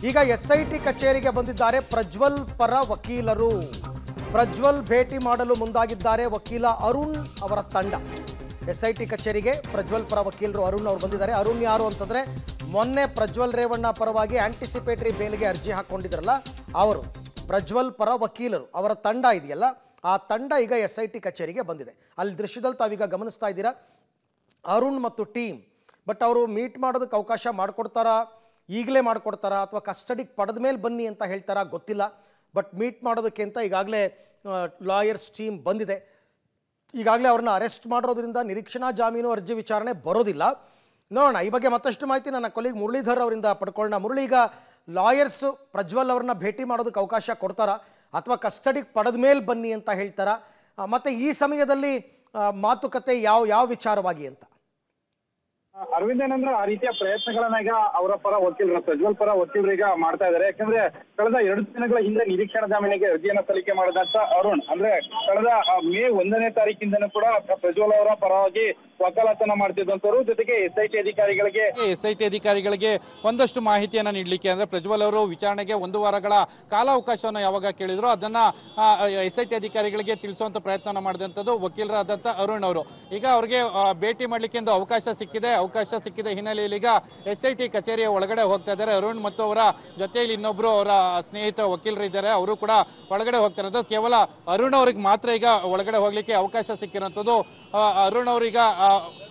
ಈಗ S I T ಕಚೇರಿಗೆ ಬಂದಿದ್ದಾರೆ ಪ್ರಜ್ವಲ್ ಪರ ವಕೀಲರು ಪ್ರಜ್ವಲ್ ಭೇಟಿ ಮಾಡಲು ಮುಂದಾಗಿದ್ದಾರೆ ವಕೀಲ ಅರುಣ್ ಅವರ ತಂಡ ಎಸ್ ಐ ಟಿ ಕಚೇರಿಗೆ ಪ್ರಜ್ವಲ್ ಪರ ವಕೀಲರು ಅರುಣ್ ಅವರು ಬಂದಿದ್ದಾರೆ ಅರುಣ್ ಯಾರು ಅಂತಂದ್ರೆ ಮೊನ್ನೆ ಪ್ರಜ್ವಲ್ ರೇವಣ್ಣ ಪರವಾಗಿ ಆಂಟಿಸಿಪೇಟರಿ ಬೇಲ್ಗೆ ಅರ್ಜಿ ಹಾಕೊಂಡಿದ್ರಲ್ಲ ಅವರು ಪ್ರಜ್ವಲ್ ಪರ ವಕೀಲರು ಅವರ ತಂಡ ಇದೆಯಲ್ಲ ಆ ತಂಡ ಈಗ ಎಸ್ ಐ ಟಿ ಕಚೇರಿಗೆ ಬಂದಿದೆ ಅಲ್ಲಿ ದೃಶ್ಯದಲ್ಲಿ ತಾವೀಗ ಗಮನಿಸ್ತಾ ಇದ್ದೀರಾ ಅರುಣ್ ಮತ್ತು ಟೀಮ್ ಬಟ್ ಅವರು ಮೀಟ್ ಮಾಡೋದಕ್ಕೆ ಅವಕಾಶ ಮಾಡಿಕೊಡ್ತಾರಾ ಈಗಲೇ ಮಾಡಿಕೊಡ್ತಾರಾ ಅಥವಾ ಕಸ್ಟಡಿಗೆ ಪಡೆದ ಮೇಲೆ ಬನ್ನಿ ಅಂತ ಹೇಳ್ತಾರಾ ಗೊತ್ತಿಲ್ಲ ಬಟ್ ಮೀಟ್ ಮಾಡೋದಕ್ಕೆ ಅಂತ ಈಗಾಗಲೇ ಲಾಯರ್ಸ್ ಟೀಮ್ ಬಂದಿದೆ ಈಗಾಗಲೇ ಅವ್ರನ್ನ ಅರೆಸ್ಟ್ ಮಾಡಿರೋದ್ರಿಂದ ನಿರೀಕ್ಷಣಾ ಜಾಮೀನು ಅರ್ಜಿ ವಿಚಾರಣೆ ಬರೋದಿಲ್ಲ ನೋಡೋಣ ಈ ಬಗ್ಗೆ ಮತ್ತಷ್ಟು ಮಾಹಿತಿ ನನ್ನ ಕೊಲಿಗ್ ಮುರಳೀಧರ್ ಅವರಿಂದ ಪಡ್ಕೊಳ್ಳೋಣ ಮುರಳಿ ಈಗ ಲಾಯರ್ಸ್ ಪ್ರಜ್ವಲ್ ಅವ್ರನ್ನ ಭೇಟಿ ಮಾಡೋದಕ್ಕೆ ಅವಕಾಶ ಕೊಡ್ತಾರಾ ಅಥವಾ ಕಸ್ಟಡಿಗೆ ಪಡೆದ ಮೇಲೆ ಬನ್ನಿ ಅಂತ ಹೇಳ್ತಾರಾ ಆ, ಮತ್ತೆ ಈ ಸಮಯದಲ್ಲಿ ಆ, ಮಾತುಕತೆ ಯಾವ ಯಾವ ವಿಚಾರವಾಗಿ ಅಂತ ಅರವಿಂದ್ ಏನಂದ್ರೆ ಆ ರೀತಿಯ ಪ್ರಯತ್ನಗಳನ್ನ ಈಗ ಅವರ ಪರ ವಕೀಲರು ಪ್ರಜ್ವಲ್ ಪರ ವಕೀಲರು ಈಗ ಮಾಡ್ತಾ ಇದ್ದಾರೆ ಯಾಕಂದ್ರೆ ಕಳೆದ ಎರಡು ದಿನಗಳ ಹಿಂದೆ ನಿರೀಕ್ಷಣಾ ಜಾಮೀನಿಗೆ ಅರ್ಜಿಯನ್ನ ಸಲ್ಲಿಕೆ ಮಾಡಿದಂತ ಅರುಣ್ ಅಂದ್ರೆ ಕಳೆದ ಆ, ಮೇ ಒಂದನೇ ತಾರೀಕಿಂದನೂ ಕೂಡ ಪ್ರಜ್ವಲ್ ಅವರ ಪರವಾಗಿ ವಕಾಲತನ ಮಾಡ್ತಿದ್ದಂತವ್ರು ಜೊತೆಗೆ ಎಸ್ ಐ ಟಿ ಅಧಿಕಾರಿಗಳಿಗೆ ಎಸ್ ಐ ಟಿ ಅಧಿಕಾರಿಗಳಿಗೆ ಒಂದಷ್ಟು ಮಾಹಿತಿಯನ್ನ ನೀಡಲಿಕ್ಕೆ ಅಂದ್ರೆ ಪ್ರಜ್ವಲ್ ಅವರು ವಿಚಾರಣೆಗೆ ಒಂದು ವಾರಗಳ ಕಾಲಾವಕಾಶವನ್ನು ಯಾವಾಗ ಕೇಳಿದ್ರು ಅದನ್ನ ಎಸ್ ಐ ಟಿ ಅಧಿಕಾರಿಗಳಿಗೆ ತಿಳಿಸುವಂತ ಪ್ರಯತ್ನ ಮಾಡಿದಂಥದ್ದು ವಕೀಲರಾದಂಥ ಅರುಣ್ ಅವರು ಈಗ ಅವರಿಗೆ ಆ, ಭೇಟಿ ಮಾಡ್ಲಿಕ್ಕೆ ಒಂದು ಅವಕಾಶ ಸಿಕ್ಕಿದೆ ಅವಕಾಶ ಸಿಕ್ಕಿದ ಹಿನ್ನೆಲೆಯಲ್ಲಿ ಈಗ ಎಸ್ ಐ ಟಿ ಕಚೇರಿಯ ಒಳಗಡೆ ಹೋಗ್ತಾ ಇದ್ದಾರೆ ಅರುಣ್ ಮತ್ತು ಅವರ ಜೊತೆಯಲ್ಲಿ ಇನ್ನೊಬ್ರು ಅವರ ಸ್ನೇಹಿತ ವಕೀಲರು ಇದ್ದಾರೆ ಅವರು ಕೂಡ ಒಳಗಡೆ ಹೋಗ್ತಾ ಇರೋದು ಕೇವಲ ಅರುಣ್ ಅವ್ರಿಗೆ ಮಾತ್ರ ಈಗ ಒಳಗಡೆ ಹೋಗ್ಲಿಕ್ಕೆ ಅವಕಾಶ ಸಿಕ್ಕಿರೋಂಥದ್ದು ಆ, ಅರುಣ್ ಅವರೀಗ ಆ,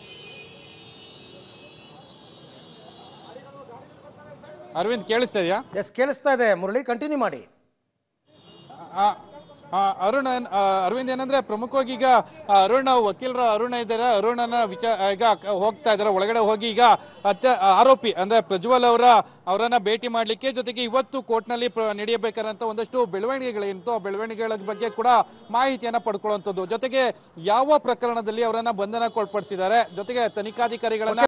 ಅರವಿಂದ್ ಕೇಳಿಸ್ತಾ ಇದೆಯಾ ಎಸ್ ಕೇಳಿಸ್ತಾ ಇದೆ ಮುರಳಿ ಕಂಟಿನ್ಯೂ ಮಾಡಿ ಆ, ಆ, ಅರುಣ್ ಏನ್- ಆ, ಅರವಿಂದ್ ಏನಂದ್ರೆ ಪ್ರಮುಖವಾಗಿ ಈಗ ಆ, ಅರುಣ್ ವಕೀಲರು ಅರುಣ ಇದ್ದಾರೆ ಅರುಣನ ವಿಚಾರ ಈಗ ಕ- ಹೋಗ್ತಾ ಇದ್ದಾರೆ ಒಳಗಡೆ ಹೋಗಿ ಈಗ ಅತ್ಯ ಆರೋಪಿ ಅಂದ್ರೆ ಪ್ರಜ್ವಲ್ ಅವರ ಅವರನ್ನ ಭೇಟಿ ಮಾಡ್ಲಿಕ್ಕೆ ಜೊತೆಗೆ ಇವತ್ತು ಕೋರ್ಟ್ನಲ್ಲಿ ಪ್ರ- ನಡೆಯಬೇಕಾದಂತ ಒಂದಷ್ಟು ಬೆಳವಣಿಗೆಗಳೇನಿತ್ತು ಆ ಬೆಳವಣಿಗೆಗಳ ಬಗ್ಗೆ ಕೂಡ ಮಾಹಿತಿಯನ್ನ ಪಡ್ಕೊಳ್ಳುವಂಥದ್ದು ಜೊತೆಗೆ ಯಾವ ಪ್ರಕರಣದಲ್ಲಿ ಅವರನ್ನ ಬಂಧನಕ್ಕೊಳಪಡಿಸಿದ್ದಾರೆ ಜೊತೆಗೆ ತನಿಖಾಧಿಕಾರಿಗಳನ್ನ